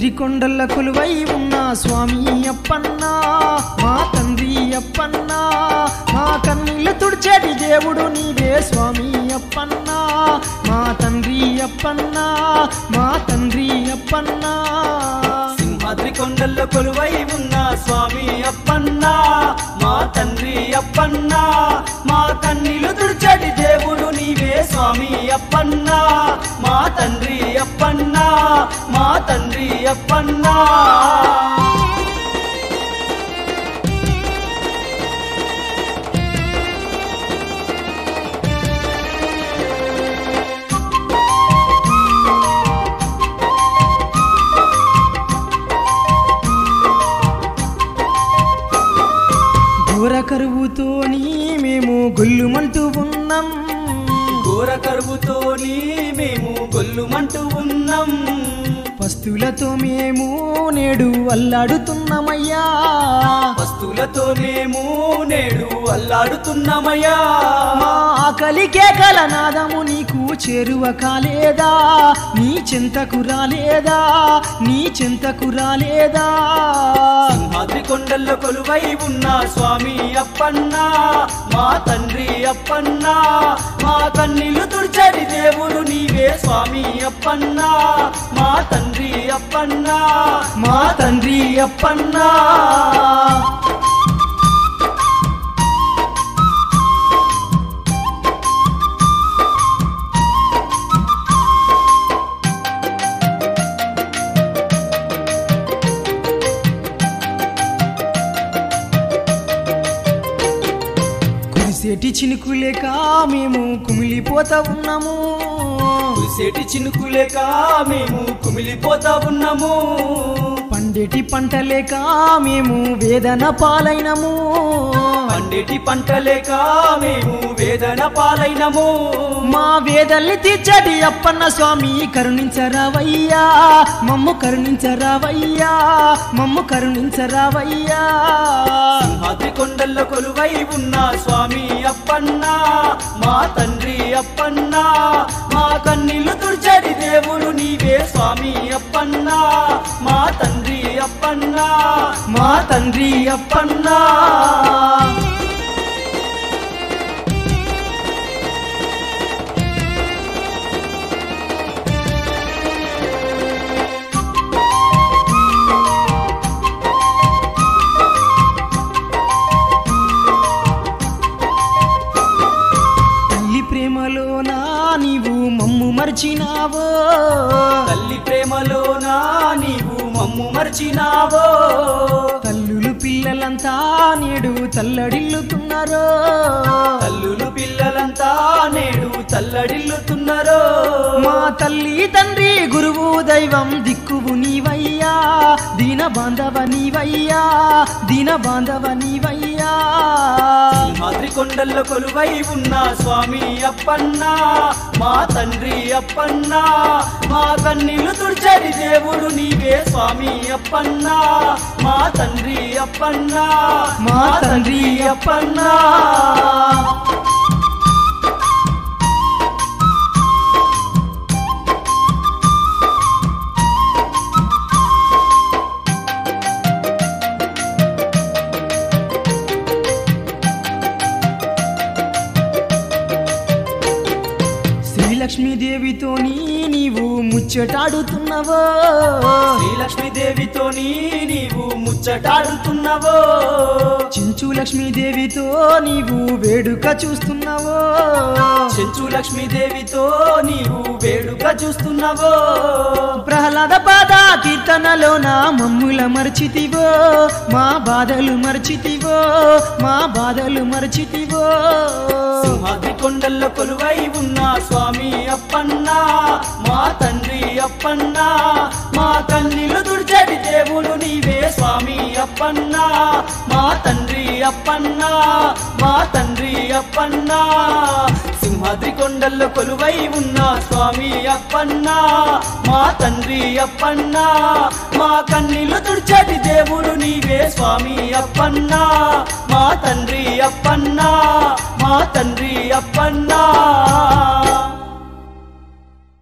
సింహాద్రి కొండల కొలువై ఉన్న స్వామి అప్పన్న మా తండ్రి అప్పన్న మా కన్నీళ్లు తుడిచేటి దేవుడు నీవే స్వామి అప్పన్న మా తండ్రి అప్పన్న మా తండ్రి అప్పన్న సింహాద్రి కొండల్లో కొలువై ఉన్న స్వామి అప్పన్న మా తండ్రి అప్పన్న మా కన్నీలు తుడిచటి దేవుడు నీవే స్వామి అప్పన్న మా తండ్రి అప్పన్న మా తండ్రి అప్పన్న ఘోర కరువుతోని మేము గొల్లుమంటూ ఉన్నాం ఘోర కరువుతోని మేము గొల్లుమంటూ ఉన్నాం పస్తులతో మేము నేడు అల్లాడుతున్నామయ్యా వస్తువులతో మేము నేడు అల్లాడుతున్నామయ్యా మా ఆకలికే కలనాదము నీకు చేరువ కాలేదా నీ చింతకు రాలేదా నీ చింతకు రాలేదా సింహాద్రి కొండల్లో కొలువై ఉన్న స్వామి అప్పన్న మా తండ్రి అప్పన్న మా కన్నీళ్లు తుడిచడి దేవుడు నీవే స్వామి అప్పన్న మా తండ్రి అప్పన్న మా తండ్రి అప్పన్నా కురిసేటి చినుకులేక మేము కుమిలిపోతా ఉన్నాము కురిసేటి చినుకులేక మేము కుమిలిపోతా ఉన్నాము పండేటి పంట లేక మేము వేదన పాలైనము పండేటి పంటలేక మేము వేదన పాలైనము మా వేదల్ని తీర్చటి అప్పన్న స్వామి కరుణించరావయ్యా మమ్ము కరుణించరావయ్యా మమ్ము కరుణించరావయ్యా సింహాద్రి కొండల్లో కొలువై ఉన్న స్వామి అప్పన్న మా తండ్రి అప్పన్న మా కన్నీళ్లు తుడిచడి దేవుడు నీవే స్వామి అప్పన్న మా తండ్రి అప్పన్న మా తండ్రి అప్పన్నా తల్లి ప్రేమలోనా నీవు మమ్ము మర్చినావో తల్లి ప్రేమలోనా నీవు మమ్ము మర్చినావో తల్లులు పిల్లలంతా నేడు తల్లడిల్లుతున్నారో తల్లులు పిల్లలంతా నేడు తల్లడిల్లుతున్నారో మా తల్లి తండ్రి గురువు దైవం దిక్కువు నీవయ్యా దీన బాంధవ నీవయ్యా దీన బాంధవ నీవయ్యా సింహాద్రి కొండల్లో కొలువై ఉన్న స్వామి అప్పన్న మా తండ్రి అప్పన్న మా కన్నీళ్లు తుడిచడి దేవుడు నీవే స్వామి అప్పన్న మా తండ్రి అప్పన్న మా తండ్రి అప్పన్నా శ్రీలక్ష్మీదేవితోని నీవు ముచ్చటాడుతున్నావో శ్రీలక్ష్మీదేవితోని నీవు ముచ్చటాడుతున్నావో చించు లక్ష్మీదేవితో నీవు వేడుక చూస్తున్నావో చెంచు లక్ష్మీదేవితో నీవు వేడుక చూస్తున్నావో ప్రహ్లాద పాద కీర్తనలోన మమ్ముల మర్చితివో మా బాధలు మర్చితివో మా బాధలు మర్చితివో సింహాద్రి కొండల్లో కొలువై ఉన్న స్వామి అప్పన్న మా తండ్రి అప్పన్న మా కన్నీళ్లు తుడిచడి దేవుడు నీవే స్వామి అప్పన్న మా తండ్రి అప్పన్న మా తండ్రి అప్పన్న సింహాద్రి కొండల్లో కొలువై ఉన్న స్వామి అప్పన్న మా తండ్రి అప్పన్న మా కన్నీళ్లు తుడిచటి దేవుడు నీవే స్వామి అప్పన్న మా తండ్రి అప్పన్న మా తండ్రి